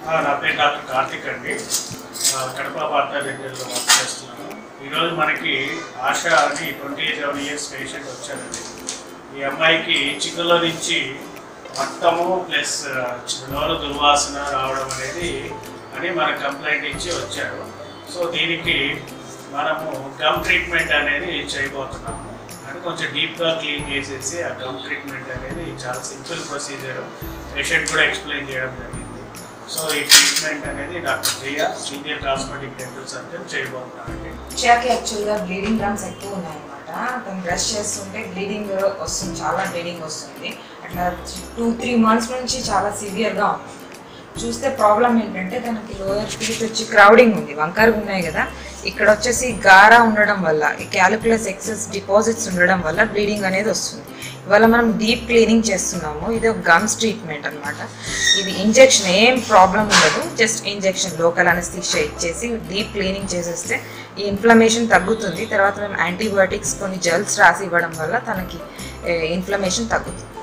ఆ, నా పేరు డాక్టర్ కార్తిక్ అండి ఆ, కడప వార్తా రేడియోలో వర్క్ చేస్తున్నాను ఈరోజు మనకి ఆశ అని ట్వంటీ సెవెన్ ఇయర్స్ పేషెంట్ వచ్చారండి ఈ అమ్మాయికి చిగుల్లో నుంచి రక్తము ప్లస్ నోరు దుర్వాసన రావడం అనేది అని మన కంప్లైంట్ ఇచ్చి వచ్చారు సో దీనికి మనము గమ్ ట్రీట్మెంట్ అనేది చేయబోతున్నాము అంటే కొంచెం డీప్గా క్లీన్ చేసేసి ఆ గమ్ ట్రీట్మెంట్ అనేది చాలా సింపుల్ ప్రొసీజర్ పేషెంట్ కూడా ఎక్స్ప్లెయిన్ చేయడం జరిగింది సో ఈ ట్రీట్మెంట్ అనేది doctor Jaya senior cosmetic dental surgeon చేయబోతున్నానండి షాకి యాక్చువల్గా బ్లీడింగ్ డ్రమ్స్ ఎక్కువ ఉన్నాయన్నమాట తను బ్రష్ చేస్తుంటే బ్లీడింగ్ వస్తుంది చాలా బ్లీడింగ్ వస్తుంది అట్లా టూ త్రీ మంత్స్ నుంచి చాలా సివియర్గా ఉంది చూస్తే ప్రాబ్లం ఏంటంటే తనకి లోయర్ టీత్ వచ్చి క్రౌడింగ్ ఉంది వంకరగా ఉన్నాయి కదా ఇక్కడ వచ్చేసి గారా ఉండడం వల్ల ఈ క్యాలిక్యులస్ ఎక్సెస్ డిపాజిట్స్ ఉండడం వల్ల బ్లీడింగ్ అనేది వస్తుంది ఇవాళ మనం డీప్ క్లీనింగ్ చేస్తున్నాము ఇది ఒక గమ్స్ ట్రీట్మెంట్ అన్నమాట ఇది ఇంజెక్షన్ ఏం ప్రాబ్లం ఉండదు జస్ట్ ఇంజెక్షన్ లోకల్ అనస్థిషియా ఇచ్చేసి డీప్ క్లీనింగ్ చేసేస్తే ఈ ఇన్ఫ్లమేషన్ తగ్గుతుంది తర్వాత మేము యాంటీబయాటిక్స్ కొన్ని జెల్స్ రాసి ఇవ్వడం వల్ల తనకి ఇన్ఫ్లమేషన్ తగ్గుతుంది